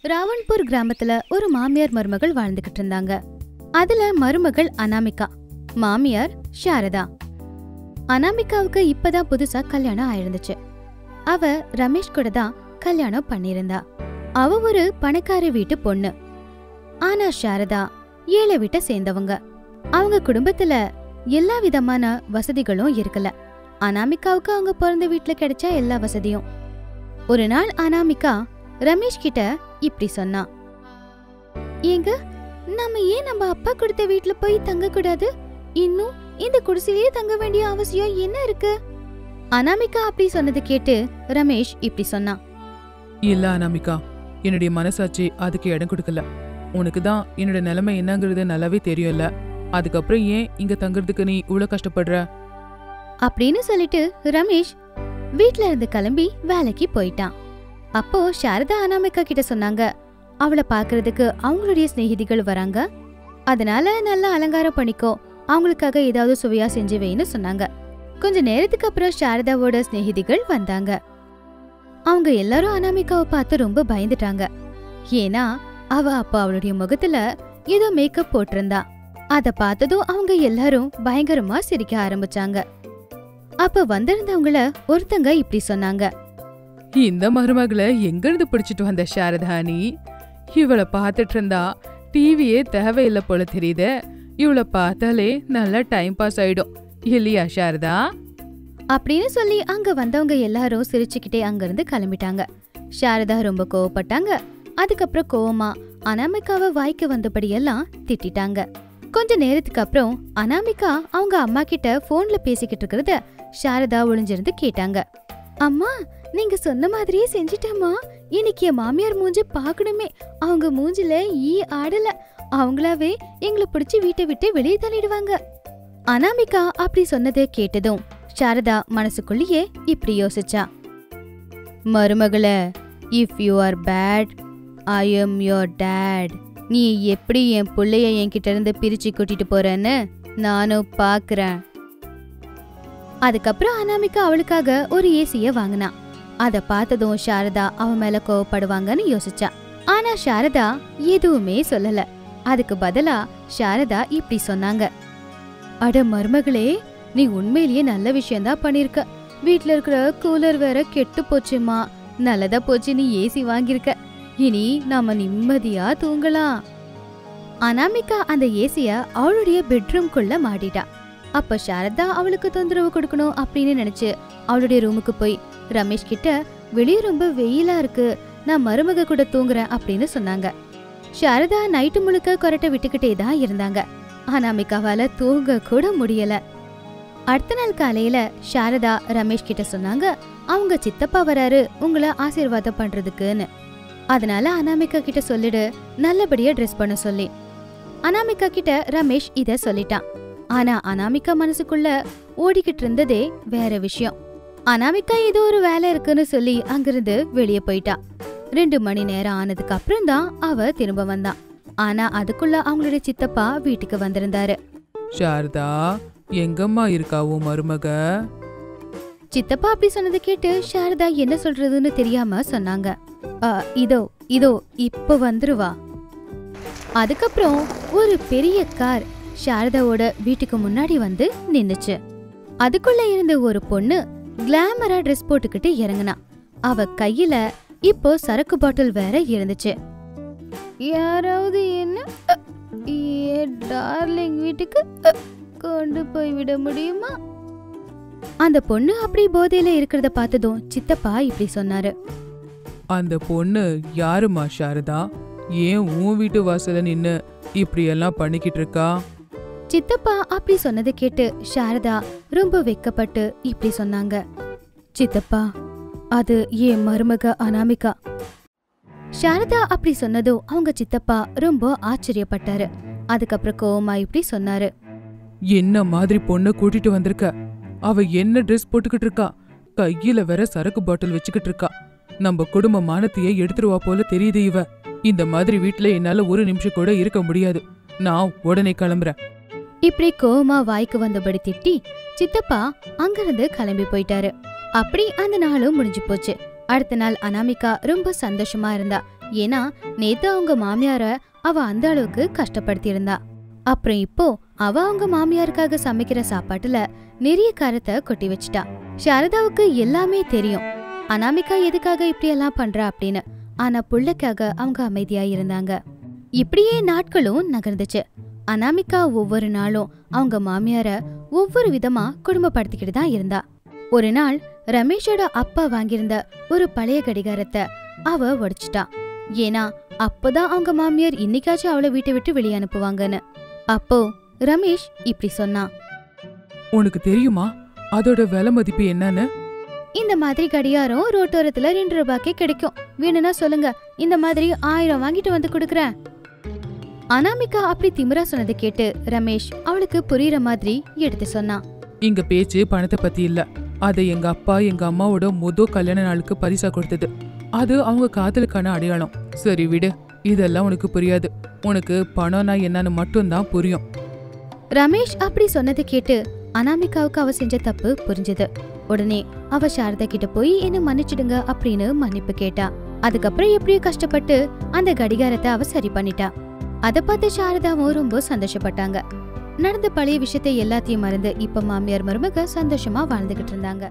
ராவன்பூர் கிராமத்துல ஒரு மாமியார் மருமகள் வாழ்ந்துகிட்டு இருந்தாங்க அதுல மருமகள் அனாமிகா மாமியார் சாரதா அனாமிகாவுக்கு இப்பதான் புதுசா கல்யாணம் ஆயிருந்துச்சு அவ ரமேஷ் கூட தான் கல்யாணம் பண்ணியிருந்தா அவ ஒரு பணக்கார வீட்டு பொண்ணு ஆனா சாரதா ஏழை வீட்டை சேர்ந்தவங்க அவங்க குடும்பத்துல எல்லா விதமான வசதிகளும் இருக்கல அனாமிகாவுக்கு அவங்க பிறந்த வீட்ல கிடைச்ச எல்லா வசதியும் ஒரு நாள் அனாமிகா ரமேஷ் கிட்ட இப்படி சொன்னா ஏங்க நம்ம ஏன் நம்ம அப்பா கொடுத்த வீட்ல போய் தங்க கூடாது இன்னும் இந்த குடிசையிலேயே தங்க வேண்டிய அவசியம் என்ன இருக்கு அனாமிகா அப்படி சொன்னது கேட்டு ரமேஷ் இப்படி சொன்னான் இல்ல அனாமிகா என்னுடைய மனசாட்சி அதுக்கு இடம் கொடுக்கல உனக்கு தான் என்னோட நிலைமை என்னங்கிறது நல்லாவே தெரியும்ல அதுக்கப்புறம் ஏன் இங்க தங்குறதுக்கு நீ இவ்வளவு கஷ்டப்படுற அப்படின்னு சொல்லிட்டு ரமேஷ் வீட்ல இருந்து கிளம்பி வேலைக்கு போயிட்டான் அப்போ சாரதா அனாமிகா கிட்ட சொன்னாங்க அவளை பாக்குறதுக்கு அவங்களுடைய சிநேகிதிகள் வராங்க அதனால நல்லா அலங்காரம் பண்ணிக்கோ அவங்களுக்காக ஏதாவது சுவையா செஞ்சு வைன்னு சொன்னாங்க கொஞ்ச நேரத்துக்கு அப்புறம் சாரதாவோட சிநேகிதிகள் வந்தாங்க அவங்க எல்லாரும் அனாமிகாவை பார்த்து ரொம்ப பயந்துட்டாங்க ஏன்னா அவ அப்ப அவளுடைய முகத்துல ஏதோ மேக்கப் போட்டிருந்தா அத பார்த்ததும் அவங்க எல்லாரும் பயங்கரமா சிரிக்க ஆரம்பிச்சாங்க அப்ப வந்திருந்தவங்கள ஒருத்தங்க இப்படி சொன்னாங்க இந்த மருமகளை எங்க இருந்து பிடிச்சிட்டு வந்த சாரதானி இவளை பார்த்துட்டு இருந்தா டிவியே தேவையில்லை போல தெரியுதே இவளை பார்த்தாலே நல்லா டைம் பாஸ் ஆயிடும் இல்லையா சாரதா அப்படின்னு சொல்லி அங்க வந்தவங்க எல்லாரும் சிரிச்சுக்கிட்டே அங்கிருந்து கிளம்பிட்டாங்க சாரதா ரொம்ப கோவப்பட்டாங்க அதுக்கப்புறம் கோவமா அனாமிகாவை வாய்க்கு வந்தபடியெல்லாம் திட்டிட்டாங்க கொஞ்ச நேரத்துக்கு அப்புறம் அனாமிகா அவங்க அம்மா கிட்ட போன்ல பேசிக்கிட்டு இருக்கிறத சாரதா ஒளிஞ்சிருந்து கேட்டாங்க அம்மா நீங்க சொன்ன மாதிரியே செஞ்சிட்டேம்மா இன்னைக்கு என் மாமியார் மூஞ்ச பார்க்கணுமே அவங்க மூஞ்சில ஈ ஆடல அவங்களாவே எங்களை பிடிச்சி வீட்டை விட்டு வெளியே தள்ளிடுவாங்க அனாமிகா அப்படி சொன்னதை கேட்டதும் சாரதா மனசுக்குள்ளேயே இப்படி யோசிச்சா மருமகளே if you are bad I'm your dad நீ எப்படி என் புள்ளைய என்கிட்ட இருந்து பிரிச்சு கூட்டிட்டு போறன்னு நானும் பாக்குறேன் அதுக்கப்புறம் அனாமிகா அவளுக்காக ஒரு ஏசிய வாங்கினா அத பார்த்ததும் சாரதா அவ மேல கோவப்படுவாங்கன்னு யோசிச்சா ஆனா சாரதா எதுவுமே சொல்லல அதுக்கு பதிலா சாரதா இப்படி சொன்னாங்க அட மருமகளே நீ உண்மையிலேயே நல்ல விஷயம்தான் பண்ணிருக்க வீட்ல இருக்கிற கூலர் வேற கெட்டு போச்சுமா நல்லதா போச்சு நீ ஏசி வாங்கியிருக்க இனி நாம நிம்மதியா தூங்கலாம் அனாமிகா அந்த ஏசிய அவளுடைய பெட்ரூம்குள்ள மாட்டிட்டா அப்ப சாரதா அவளுக்கு தொந்தரவு கொடுக்கணும் அப்படின்னு நினைச்சு அவளுடைய ரூமுக்கு போய் ரமேஷ் கிட்ட வெளியே ரொம்ப வெயிலா இருக்கு நான் மருமக கூட தூங்குறேன் அப்படின்னு சொன்னாங்க சாரதா நைட்டு முழுக்க கொரட்டை விட்டுக்கிட்டே தான் இருந்தாங்க அனாமிகாவால தூங்க கூட முடியல அடுத்த நாள் காலையில சாரதா ரமேஷ் கிட்ட சொன்னாங்க அவங்க சித்தப்பா வராரு உங்களை ஆசீர்வாதம் பண்றதுக்குன்னு அதனால அனாமிகா கிட்ட சொல்லிடு நல்லபடியா ட்ரெஸ் பண்ண சொல்லி அனாமிகா கிட்ட ரமேஷ் இத சொல்லிட்டான் ஆனா அனாமிகா மனசுக்குள்ள ஓடிக்கிட்டு இருந்ததே வேற விஷயம் அனாமிகா ஏதோ ஒரு வேலை இருக்குன்னு சொல்லி அங்கிருந்து வெளியே போயிட்டா ரெண்டு மணி நேரம் ஆனதுக்கு அப்புறம் தான் அவ திரும்ப வந்தான் ஆனா அதுக்குள்ள அவங்களுடைய சித்தப்பா வீட்டுக்கு வந்திருந்தாரு சாரதா எங்கம்மா இருக்கா உன் மருமக சித்தப்பா அப்படி சொன்னதை கேட்டு சாரதா என்ன சொல்றதுன்னு தெரியாம சொன்னாங்க "ஆ, இதோ இதோ இப்ப வந்துருவா அதுக்கப்புறம் ஒரு பெரிய கார் சாரதாவோட வீட்டுக்கு முன்னாடி வந்து நின்னுச்சு அதுக்குள்ள இருந்த ஒரு பொண்ணு கிளாமரா ட்ரெஸ் போட்டுக்கிட்டு இறங்குனா அவ கையில இப்போ சரக்கு பாட்டில் வேற இருந்துச்சு யாராவது என்ன அ, ஏ டார்லிங் வீட்டுக்கு அ, கொண்டு போய் விட முடியுமா அந்த பொண்ணு அப்படி போதையில இருக்கிறத பார்த்ததும் சித்தப்பா இப்படி சொன்னாரு அந்த பொண்ணு யாருமா சாரதா ஏன் உன் வீட்டு வாசல்ல நின்னு இப்படி எல்லாம் பண்ணிக்கிட்டு இருக்கா சித்தப்பா அப்படி சொன்னதை கேட்டு சாரதா ரொம்ப வெக்கப்பட்டு இப்படி சொன்னாங்க சித்தப்பா அது என் மருமக அனாமிகா சாரதா அப்படி சொன்னதும் அவங்க சித்தப்பா ரொம்ப ஆச்சரியப்பட்டாரு அதுக்கப்புறம் கோவமா இப்படி சொன்னாரு என்ன மாதிரி பொண்ணை கூட்டிட்டு வந்திருக்க அவ என்ன ட்ரெஸ் போட்டுக்கிட்டு இருக்கா கையில வேற சரக்கு பாட்டில் வச்சுக்கிட்டு இருக்கா நம்ம குடும்ப மானத்தையே எடுத்துருவா போல தெரியுது இவ இந்த மாதிரி வீட்ல என்னால ஒரு நிமிஷம் கூட இருக்க முடியாது நான் உடனே கிளம்புறேன் இப்படி கோவமா வாய்க்கு வந்தபடி திட்டி சித்தப்பா அங்கிருந்து கிளம்பி போயிட்டாரு அப்படி அந்த நாளும் முடிஞ்சு போச்சு அடுத்த நாள் அனாமிகா ரொம்ப சந்தோஷமா இருந்தா ஏன்னா நேத்து அவங்க மாமியார அவ அந்த அளவுக்கு கஷ்டப்படுத்தி இருந்தா அப்புறம் இப்போ அவ அவங்க மாமியாருக்காக சமைக்கிற சாப்பாட்டுல நிறைய காரத்தை கொட்டி வச்சிட்டா சாரதாவுக்கு எல்லாமே தெரியும் அனாமிகா எதுக்காக இப்படி எல்லாம் பண்றா அப்படின்னு ஆனா புள்ளைக்காக அவங்க அமைதியா இருந்தாங்க இப்படியே நாட்களும் நகர்ந்துச்சு அனாமிகா ஒவ்வொரு நாளும் அவங்க மாமியார ஒவ்வொரு விதமா குடும்பப்படுத்திக்கிட்டு தான் இருந்தா ஒரு நாள் ரமேஷோட அப்பா வாங்கியிருந்த ஒரு பழைய கடிகாரத்தை அவ உடைச்சிட்டா ஏன்னா அப்பதான் அவங்க மாமியார் இன்னைக்காச்சும் அவளை வீட்டை விட்டு வெளியே அனுப்புவாங்கன்னு அப்போ ரமேஷ் இப்படி சொன்னான் உனக்கு தெரியுமா அதோட விலை மதிப்பு என்னன்னு இந்த மாதிரி கடிகாரம் ரோட்டோரத்துல ரெண்டு ரூபாய்க்கே கிடைக்கும் வேணும்னா சொல்லுங்க இந்த மாதிரி ஆயிரம் வாங்கிட்டு வந்து கொடுக்கறேன் அனாமிகா அப்படி திமிரா சொன்னதை கேட்டு ரமேஷ் அவளுக்கு புரியுற மாதிரி எடுத்து சொன்னான் இங்க பேச்சு பணத்தை பத்தி இல்ல அதை எங்க அப்பா எங்க அம்மாவோட முத கல்யாண நாளுக்கு பரிசா கொடுத்தது அது அவங்க காதலுக்கான அடையாளம் சரி விடு இதெல்லாம் உனக்கு புரியாது உனக்கு பணம்னா என்னன்னு மட்டும்தான் புரியும் ரமேஷ் அப்படி சொன்னதை கேட்டு அனாமிகாவுக்கு அவ செஞ்ச தப்பு புரிஞ்சது உடனே அவ சாரதா கிட்ட போய் என்ன மன்னிச்சிடுங்க அப்படின்னு மன்னிப்பு கேட்டா அதுக்கப்புறம் எப்படியோ கஷ்டப்பட்டு அந்த கடிகாரத்தை அவ சரி பண்ணிட்டா அத பார்த்து சாரதாவும் ரொம்ப சந்தோஷப்பட்டாங்க நடந்த பழைய விஷயத்தை எல்லாத்தையும் மறந்து இப்ப மாமியார் மருமக சந்தோஷமா வாழ்ந்துகிட்டு இருந்தாங்க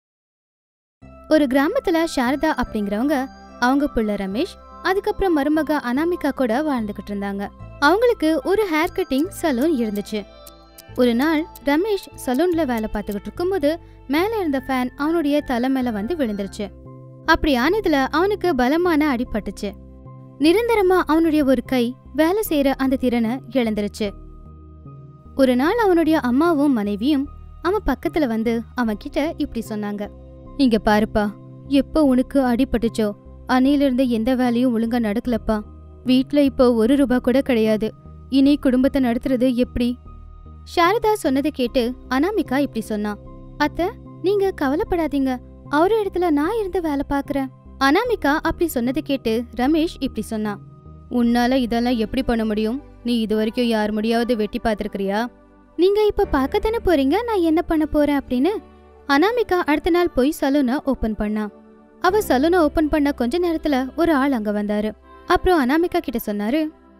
ஒரு கிராமத்துல சாரதா அப்படிங்கிறவங்க அவங்க புள்ள ரமேஷ் அதுக்கப்புறம் மருமக அனாமிகா கூட வாழ்ந்துகிட்டு இருந்தாங்க அவங்களுக்கு ஒரு ஹேர் கட்டிங் சலூன் இருந்துச்சு ஒரு நாள் ரமேஷ் சலூன்ல வேலை பார்த்துக்கிட்டு இருக்கும்போது மேல இருந்த ஃபேன் அவனுடைய தலை மேல வந்து விழுந்துருச்சு அப்படி ஆனதுல அவனுக்கு பலமான அடிபட்டுச்சு நிரந்தரமா அவனுடைய ஒரு கை வேலை செய்யற அந்த திறனை இழந்துருச்சு ஒரு நாள் அவனுடைய அம்மாவும் மனைவியும் அவன் பக்கத்துல வந்து அவன் கிட்ட இப்படி சொன்னாங்க இங்க பாருப்பா எப்போ உனக்கு அடிபட்டுச்சோ அன்னையிலிருந்து எந்த வேலையும் ஒழுங்கா நடக்கலப்பா வீட்ல இப்போ ஒரு ரூபா கூட கிடையாது இனி குடும்பத்தை நடத்துறது எப்படி சாரதா சொன்னதை கேட்டு அனாமிகா இப்படி சொன்னா அத்த நீங்க கவலைப்படாதீங்க அவரு இடத்துல நான் இருந்து வேலை பார்க்கறேன் அனாமிகா அப்படி சொன்னதை கேட்டு ரமேஷ் இப்படி சொன்னான் உன்னால இதெல்லாம் எப்படி பண்ண முடியும் நீ இது வரைக்கும் யார் முடியாவது வெட்டி பார்த்திருக்கிறியா நீங்க இப்ப பார்க்க தானே போறீங்க நான் என்ன பண்ண போறேன் அப்படின்னு அனாமிகா அடுத்த நாள் போய் சலூனை ஓபன் பண்ணா அவ சலூனை ஓபன் பண்ண கொஞ்ச நேரத்துல ஒரு ஆள் அங்க வந்தாரு அப்புறம் அனாமிகா கிட்ட சொன்னாரு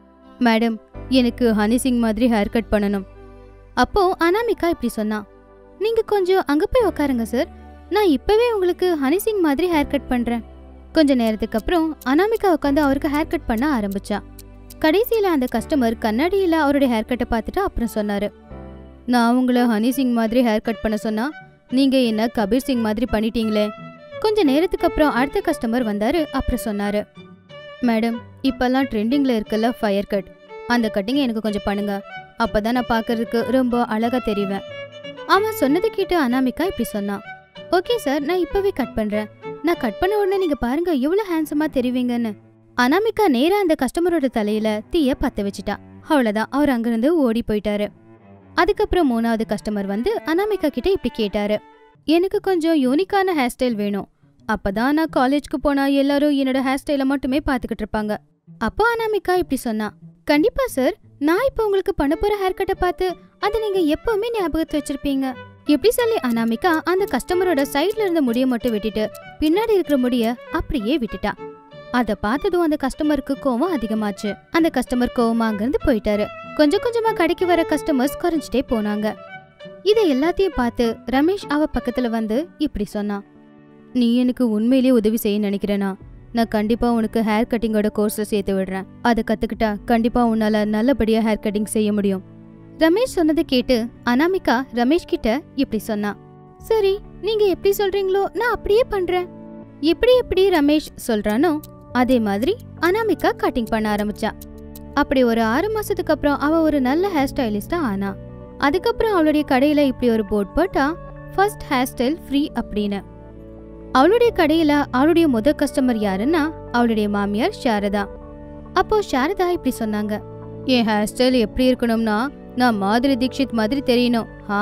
மேடம் எனக்கு ஹனி சிங் மாதிரி ஹேர் கட் பண்ணணும் அப்போ அனாமிகா இப்படி சொன்னா நீங்க கொஞ்சம் அங்க போய் உட்காருங்க சார் நான் இப்பவே உங்களுக்கு ஹனி சிங் மாதிரி ஹேர் கட் பண்றேன் கொஞ்ச நேரத்துக்கு அப்புறம் அனாமிகா உட்காந்து அவருக்கு ஹேர் கட் பண்ண ஆரம்பிச்சா கடைசியில அந்த கஸ்டமர் கண்ணாடியில அவருடைய ஹேர் கட்டை பார்த்துட்டு அப்புறம் சொன்னாரு நான் உங்களை ஹனி சிங் மாதிரி ஹேர் கட் பண்ண சொன்னா நீங்க என்ன கபீர் சிங் மாதிரி பண்ணிட்டீங்களே கொஞ்ச நேரத்துக்கு அப்புறம் அடுத்த கஸ்டமர் வந்தாரு அப்புறம் சொன்னாரு மேடம் இப்பெல்லாம் ட்ரெண்டிங்ல இருக்குல்ல ஃபயர் கட் அந்த கட்டிங் எனக்கு கொஞ்சம் பண்ணுங்க அப்பதான் நான் பார்க்கறதுக்கு ரொம்ப அழகா தெரிவேன் அவன் சொன்னதை கேட்டு அனாமிகா இப்படி சொன்னான் ஓகே சார் நான் இப்பவே கட் பண்றேன் நான் கட் பண்ண உடனே நீங்க பாருங்க எவ்வளவு ஹேண்ட்ஸமா தெரிவிங்கன்னு அனாமிகா நேரா அந்த கஸ்டமரோட தலையில தீய பத்த வச்சுட்டா அவ்வளவுதான் அவர் அங்கிருந்து ஓடி போயிட்டாரு அதுக்கப்புறம் மூணாவது கஸ்டமர் வந்து அனாமிகா கிட்ட இப்படி கேட்டாரு எனக்கு கொஞ்சம் யூனிக்கான ஹேர் ஸ்டைல் வேணும் அப்பதான் நான் காலேஜ்க்கு போனா எல்லாரும் என்னோட ஹேர் ஸ்டைலை மட்டுமே பார்த்துக்கிட்டு இருப்பாங்க அப்போ அனாமிகா இப்படி சொன்னா கண்டிப்பா சார் நான் இப்போ உங்களுக்கு பண்ண போற ஹேர் கட்டை பார்த்து அதை நீங்க எப்பவுமே ஞாபகத்துல வச்சிருப்பீங்க எப்படி சொல்லி அனாமிகா அந்த கஸ்டமரோட சைடுல இருந்த முடிய மட்டும் வெட்டிட்டு பின்னாடி இருக்கிற முடிய அப்படியே விட்டுட்டா அத பார்த்ததும் அந்த கஸ்டமருக்கு கோவம் அதிகமாச்சு அந்த கஸ்டமர் கோவமா அங்கிருந்து போயிட்டாரு கொஞ்சம் கொஞ்சமா கடைக்கு வர கஸ்டமர்ஸ் குறைஞ்சிட்டே போனாங்க இத எல்லாத்தையும் பார்த்து ரமேஷ் அவ பக்கத்துல வந்து இப்படி சொன்னான் நீ எனக்கு உண்மையிலேயே உதவி செய்ய நினைக்கிறேனா நான் கண்டிப்பா உனக்கு ஹேர் கட்டிங்கோட கோர்ஸை சேர்த்து விடுறேன் அதை கத்துக்கிட்டா கண்டிப்பா உன்னால நல்லபடியா ஹேர் கட்டிங் செய்ய முடியும் ரமேஷ் சொன்னதை கேட்டு அனாமிகா ரமேஷ் கிட்ட இப்படி சொன்னா சரி நீங்க எப்படி சொல்றீங்களோ நான் அப்படியே பண்றேன் எப்படி எப்படி ரமேஷ் சொல்றானோ அதே மாதிரி அனாமிகா கட்டிங் பண்ண ஆரம்பிச்சா அப்படி ஒரு ஆறு மாசத்துக்கு அப்புறம் அவ ஒரு நல்ல ஹேர் ஸ்டைலிஸ்டா ஆனா அதுக்கப்புறம் அவளுடைய கடையில இப்படி ஒரு போர்ட் போட்டா ஃபர்ஸ்ட் ஹேர் ஸ்டைல் ஃப்ரீ அப்படின்னு அவளுடைய கடையில அவளுடைய முத கஸ்டமர் யாருன்னா அவளுடைய மாமியார் சாரதா அப்போ சாரதா இப்படி சொன்னாங்க என் ஹேர் ஸ்டைல் எப்படி இருக்கணும்னா நான் மாதிரி தீக்ஷித் மாதிரி தெரியணும் ஆ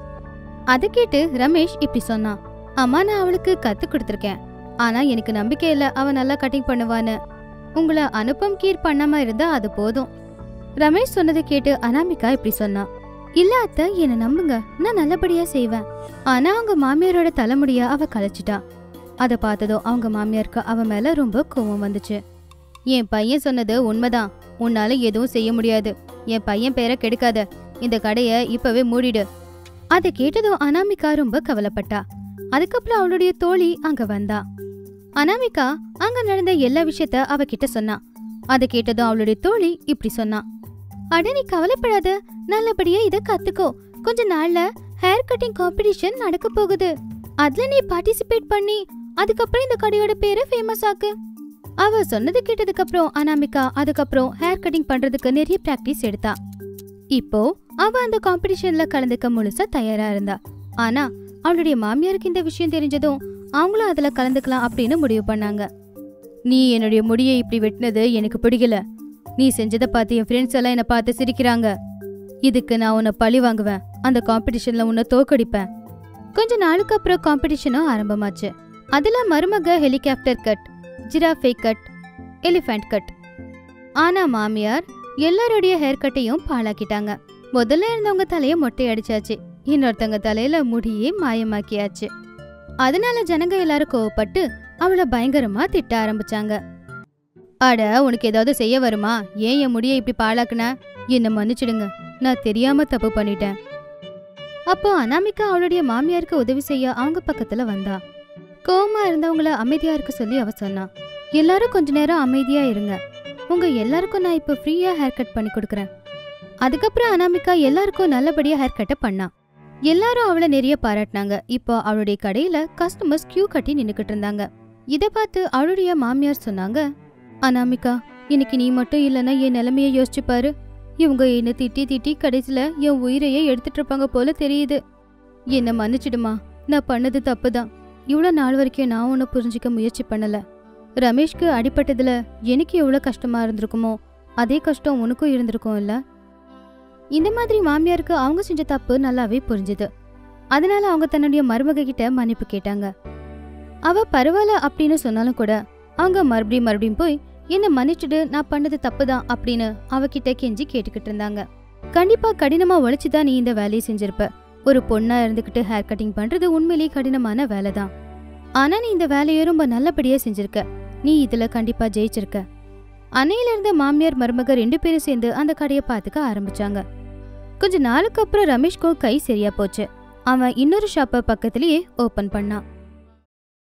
அதை கேட்டு ரமேஷ் இப்படி சொன்னான் அம்மா நான் அவளுக்கு கத்து கொடுத்துருக்கேன் ஆனா எனக்கு நம்பிக்கை இல்ல அவ நல்லா கட்டிங் பண்ணுவான்னு உங்களை அனுப்பம் கீர் பண்ணாம இருந்தா அது போதும் ரமேஷ் சொன்னதை கேட்டு அனாமிகா இப்படி சொன்னா இல்ல அத்தை என்ன நம்புங்க நான் நல்லபடியா செய்வேன் ஆனா அவங்க மாமியாரோட தலைமுடிய அவ கலைச்சிட்டா அதை பார்த்ததும் அவங்க மாமியாருக்கு அவ மேல ரொம்ப கோவம் வந்துச்சு என் பையன் சொன்னது உண்மைதான் உன்னால எதுவும் செய்ய முடியாது என் பையன் பேரை கெடுக்காத இந்த கடைய இப்பவே மூடிடு அதை கேட்டதும் அனாமிகா ரொம்ப கவலைப்பட்டா அதுக்கப்புறம் அவளுடைய தோழி அங்க வந்தா அனாமிகா அங்க நடந்த எல்லா விஷயத்த அவகிட்ட சொன்னா அதை கேட்டதும் அவளுடைய தோழி இப்படி சொன்னா அட நீ கவலைப்படாத நல்லபடியா இத கத்துக்கோ கொஞ்ச நாள்ல ஹேர் கட்டிங் காம்படிஷன் நடக்க போகுது அதுல நீ பார்ட்டிசிபேட் பண்ணி அதுக்கப்புறம் இந்த கடையோட பேரை ஃபேமஸ் ஆக்கு அவ சொன்னது கேட்டதுக்கு அப்புறம் அனாமிகா அதுக்கப்புறம் ஹேர் கட்டிங் பண்றதுக்கு நிறைய பிராக்டிஸ் எடுத்தா இப்போ அவ அந்த காம்படிஷன்ல கலந்துக்க முழுசா தயாரா இருந்தா ஆனா அவளுடைய மாமியாருக்கு இந்த விஷயம் தெரிஞ்சதும் அவங்களும் அதுல கலந்துக்கலாம் அப்படின்னு முடிவு பண்ணாங்க நீ என்னுடைய முடியை இப்படி வெட்டினது எனக்கு பிடிக்கல நீ செஞ்சதை பார்த்து என் ஃப்ரெண்ட்ஸ் எல்லாம் என்னை பார்த்து சிரிக்கிறாங்க இதுக்கு நான் உன்னை பழி வாங்குவேன் அந்த காம்படிஷன்ல உன்னை தோக்கடிப்பேன் கொஞ்ச நாளுக்கு அப்புறம் காம்படிஷனும் ஆரம்பமாச்சு அதுல மருமக helicopter cut giraffe cut elephant cut ஆனா மாமியார் எல்லாருடைய ஹேர் கட்டையும் பாழாக்கிட்டாங்க முதல்ல இருந்தவங்க தலைய மொட்டை அடிச்சாச்சு இன்னொருத்தவங்க தலையில முடியே மாயமாக்கியாச்சு அதனால ஜனங்க எல்லாரும் கோவப்பட்டு அவளை பயங்கரமா திட்ட ஆரம்பிச்சாங்க அட உனக்கு ஏதாவது செய்ய வருமா ஏன் என் முடியை இப்படி பாழாக்குன என்ன மன்னிச்சிடுங்க நான் தெரியாம தப்பு பண்ணிட்டேன் அப்போ அனாமிகா அவளுடைய மாமியாருக்கு உதவி செய்ய அவங்க பக்கத்துல வந்தா கோவமா இருந்தவங்கள அமைதியா இருக்க சொல்லி அவ சொன்னா எல்லாரும் கொஞ்ச நேரம் அமைதியா இருங்க உங்க எல்லாருக்கும் நான் இப்போ ஃப்ரீயா ஹேர் கட் பண்ணி கொடுக்குறேன் அதுக்கப்புறம் அனாமிகா எல்லாருக்கும் நல்லபடியா ஹேர் கட்டை பண்ணா எல்லாரும் அவளை நிறைய பாராட்டினாங்க இப்போ அவளுடைய கடையில கஸ்டமர்ஸ் கியூ கட்டி நின்னுக்கிட்டு இருந்தாங்க இத பார்த்து அவளுடைய மாமியார் சொன்னாங்க அனாமிகா இன்னைக்கு நீ மட்டும் இல்லைன்னா என் நிலைமைய யோசிச்சு பாரு இவங்க என்ன திட்டி திட்டி கடைசியில என் உயிரையே எடுத்துட்டு இருப்பாங்க போல தெரியுது என்ன மன்னிச்சிடுமா நான் பண்ணது தப்புதான் இவ்வளோ நாள் வரைக்கும் நான் உன்னை புரிஞ்சுக்க முயற்சி பண்ணல ரமேஷ்க்கு அடிபட்டதுல எனக்கு எவ்வளோ கஷ்டமா இருந்திருக்குமோ அதே கஷ்டம் உனக்கும் இருந்திருக்கும் இல்ல இந்த மாதிரி மாமியாருக்கு அவங்க செஞ்ச தப்பு நல்லாவே புரிஞ்சுது அதனால அவங்க தன்னுடைய மருமக கிட்ட மன்னிப்பு கேட்டாங்க அவ பரவாயில்ல அப்படின்னு சொன்னாலும் கூட அவங்க மறுபடியும் மறுபடியும் போய் என்ன மன்னிச்சுடு நான் பண்ணது தப்புதான் அப்படின்னு அவகிட்ட கெஞ்சி கேட்டுக்கிட்டு இருந்தாங்க கண்டிப்பா கடினமா உழைச்சுதான் நீ இந்த வேலையை செஞ்சிருப்ப ஒரு பொண்ணா இருந்துகிட்டு ஹேர் கட்டிங் பண்றது உண்மையிலேயே கடினமான வேலை தான் ஆனா நீ இந்த வேலையை ரொம்ப நல்லபடியா செஞ்சிருக்க நீ இதுல கண்டிப்பா ஜெயிச்சிருக்க அன்னையில இருந்த மாமியார் மருமக ரெண்டு பேரும் சேர்ந்து அந்த கடையை பார்த்துக்க ஆரம்பிச்சாங்க கொஞ்ச நாளுக்கு அப்புறம் ரமேஷ்கோ கை சரியா போச்சு அவன் இன்னொரு ஷாப்பை பக்கத்திலேயே ஓபன் பண்ணான்